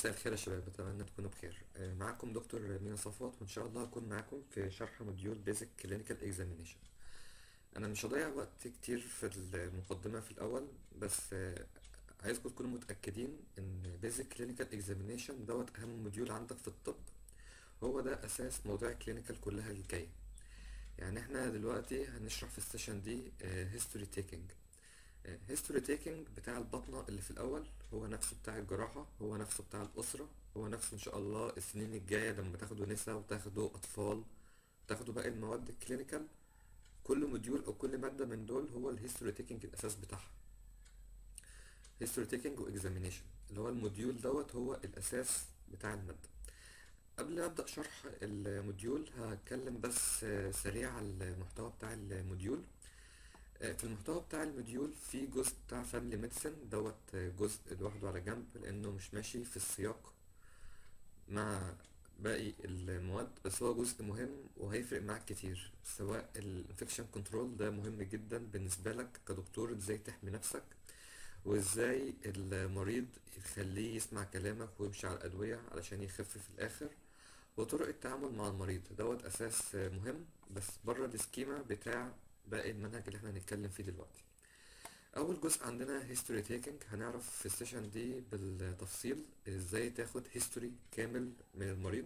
مساء الخير يا شباب اتمنى تكونوا بخير آه، معاكم دكتور مينا صفوت وان شاء الله هكون معاكم في شرح موديول بيزك كلينيكال اكزامينيشن انا مش هضيع وقت كتير في المقدمه في الاول بس آه، عايزكم تكونوا متاكدين ان بيزك كلينيكال اكزامينيشن دوت اهم موديول عندك في الطب هو ده اساس موضوع الكلينيكال كلها الجايه يعني احنا دلوقتي هنشرح في السيشن دي هيستوري تيكينج هيستوري تيكينج بتاع البطنة اللي في الأول هو نفسه بتاع الجراحة هو نفسه بتاع الأسرة هو نفسه إن شاء الله السنين الجاية لما تاخدوا نساء وتاخدوا أطفال تاخدوا باقي المواد الكلينيكال كل موديول أو كل مادة من دول هو الهيستوري تيكينج الأساس بتاعها هيستوري تيكينج وإكزامينيشن اللي هو الموديول دوت هو الأساس بتاع المادة قبل ما أبدأ شرح الموديول هتكلم بس آه، سريع على المحتوى بتاع الموديول آه، في المحتوى بتاع الموديول في جزء بتاع فاميلي ميديسن دوت آه، جزء لوحده على جنب لأنه مش ماشي في السياق مع باقي المواد بس هو جزء مهم وهيفرق معاك كتير سواء الانفكشن كنترول ده مهم جدا بالنسبة لك كدكتور ازاي تحمي نفسك وازاي المريض يخليه يسمع كلامك ويمشي على الأدوية علشان يخف في الآخر وطرق التعامل مع المريض دوت أساس آه، مهم بس بره السكيما بتاع باقي المنهج اللي احنا هنتكلم فيه دلوقتي اول جزء عندنا هيستوري تيكينج هنعرف في السيشن دي بالتفصيل ازاي تاخد هيستوري كامل من المريض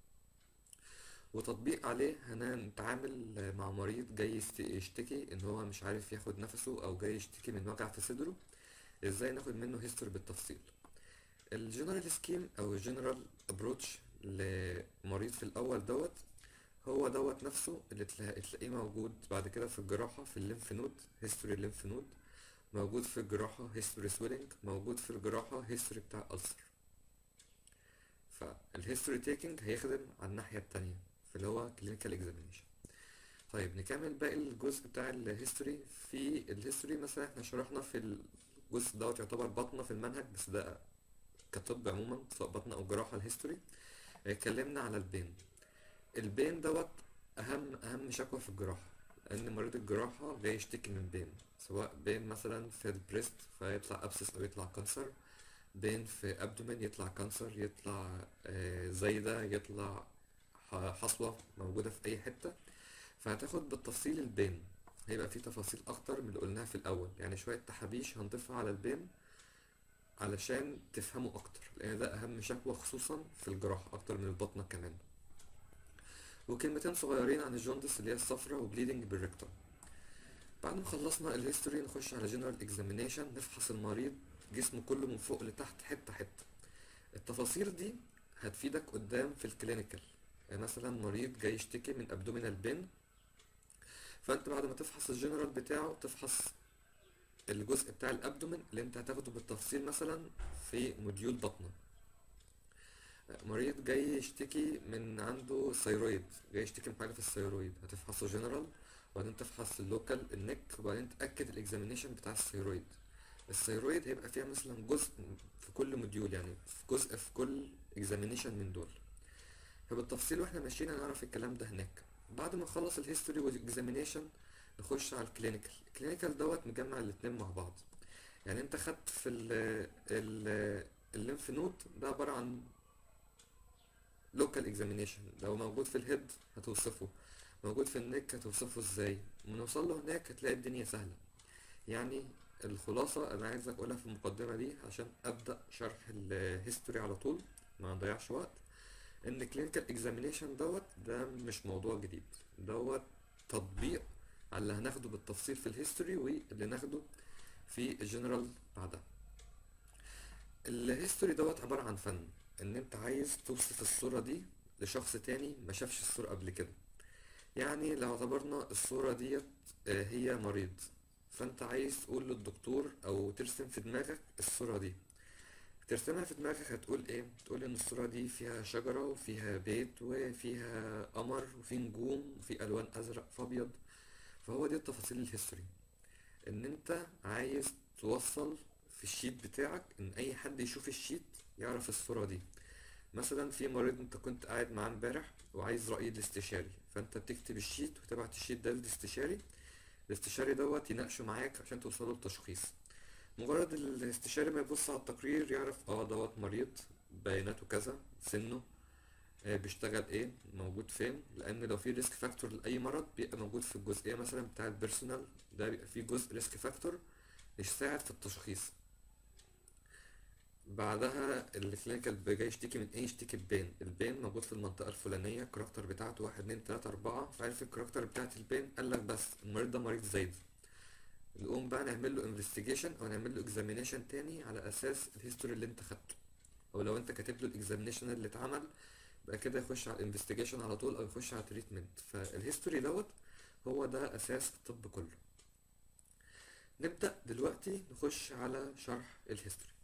وتطبيق عليه هنتعامل مع مريض جاي يست- يشتكي ان هو مش عارف ياخد نفسه او جاي يشتكي من وجع في صدره ازاي ناخد منه هيستوري بالتفصيل الجنرال سكيم او الجنرال ابروتش لمريض في الاول دوت هو دوت نفسه اللي تلا- تلاقيه موجود بعد كده في الجراحة في الليمف نود هيستوري الليمف نود موجود في الجراحة هيستوري سويلنج موجود في الجراحة هيستوري بتاع ألسر فالهيستوري تيكينج هيخدم على الناحية التانية في اللي هو كلينيكال اكزامينيشن طيب نكمل باقي الجزء بتاع الهيستوري في الهيستوري مثلا احنا شرحنا في الجزء دوت يعتبر بطنة في المنهج بس ده كطب عموما سواء بطنة أو جراحة الهيستوري اتكلمنا على البين البين دوت اهم اهم شكوى في الجراحه لان مريض الجراحه جاي يشتكي من بين سواء بين مثلا في البريست فيطلع ابسس او يطلع كانسر بين في ابدومين يطلع كانسر يطلع آه، زايده يطلع ح- حصوه موجوده في اي حته فهتاخد بالتفصيل البين هيبقى في تفاصيل اكتر من اللي قلناها في الاول يعني شويه تحابيش هنضيفها على البين علشان تفهموا اكتر لان ده اهم شكوى خصوصا في الجراحه اكتر من البطنه كمان وكلمتين صغيرين عن الجوندس اللي هي الصفرة وبليدنج بالريكتوم بعد ما خلصنا الهيستوري نخش على جنرال اكزامينيشن نفحص المريض جسمه كله من فوق لتحت حتة حتة التفاصيل دي هتفيدك قدام في الكلينيكال يعني مثلا مريض جاي يشتكي من ابدومينال بين فانت بعد ما تفحص الجنرال بتاعه تفحص الجزء بتاع الابدومين اللي انت هتاخده بالتفصيل مثلا في موديول بطنه مريض جاي يشتكي من عنده ثيرويد جاي يشتكي من حاجه في الثيرويد هتفحصه جنرال وبعدين تفحص اللوكال النك وبعدين تاكد الاكزامينيشن بتاع الثيرويد الثيرويد هيبقى فيها مثلا جزء في كل موديول يعني في جزء في كل اكزامينيشن من دول فبالتفصيل واحنا ماشيين هنعرف الكلام ده هناك بعد ما نخلص الهيستوري والاكزامينيشن نخش على الكلينيكال الكلينيكال دوت مجمع الاتنين مع بعض يعني انت خدت في ال ال الليمف نود ده عباره عن لوكال اكزامينيشن لو موجود في الهيد هتوصفه موجود في النك هتوصفه ازاي ونوصل له هناك هتلاقي الدنيا سهلة يعني الخلاصة انا عايز اقولها في المقدمة دي عشان ابدأ شرح الهيستوري على طول ما نضيعش وقت ان كلينيكال اكزامينيشن دوت ده مش موضوع جديد دوت تطبيق على اللي هناخده بالتفصيل في الهيستوري واللي ناخده في الجنرال بعدها الهيستوري دوت عبارة عن فن ان انت عايز توصف الصورة دي لشخص تاني ما شافش الصورة قبل كده يعني لو اعتبرنا الصورة ديت آه، هي مريض فانت عايز تقول للدكتور او ترسم في دماغك الصورة دي ترسمها في دماغك هتقول ايه تقول ان الصورة دي فيها شجرة وفيها بيت وفيها قمر وفي نجوم وفي الوان ازرق في ابيض فهو دي التفاصيل الهيستوري ان انت عايز توصل في الشيت بتاعك ان اي حد يشوف الشيت يعرف الصورة دي مثلا في مريض انت كنت قاعد معاه امبارح وعايز رأي الاستشاري فانت بتكتب الشيت وتبعت الشيت ده للاستشاري الاستشاري دوت يناقشه معاك عشان توصلوا لتشخيص مجرد الاستشاري ما يبص على التقرير يعرف اه دوت مريض بياناته كذا سنه آه، بيشتغل ايه موجود فين لان لو في ريسك فاكتور لاي مرض بيبقى موجود في الجزئيه مثلا بتاع البيرسونال ده بيبقى فيه جزء ريسك فاكتور يساعد في التشخيص بعدها الكلينيكال جاي يشتكي من ايه يشتكي ببين البين موجود في المنطقة الفلانية الكاركتر بتاعته واحد اتنين تلاتة أربعة فعرف الكاركتر بتاعت البين قالك بس المريض ده مريض زايد نقوم بقى نعمل له انفستيجيشن او نعمل له اكزامينيشن تاني على اساس الهيستوري اللي انت خدته او لو انت كاتب له الاكزامينيشن اللي اتعمل يبقى كده يخش على الانفستيجيشن على طول او يخش على التريتمنت فالهيستوري دوت هو ده اساس الطب كله نبدأ دلوقتي نخش على شرح الهيستوري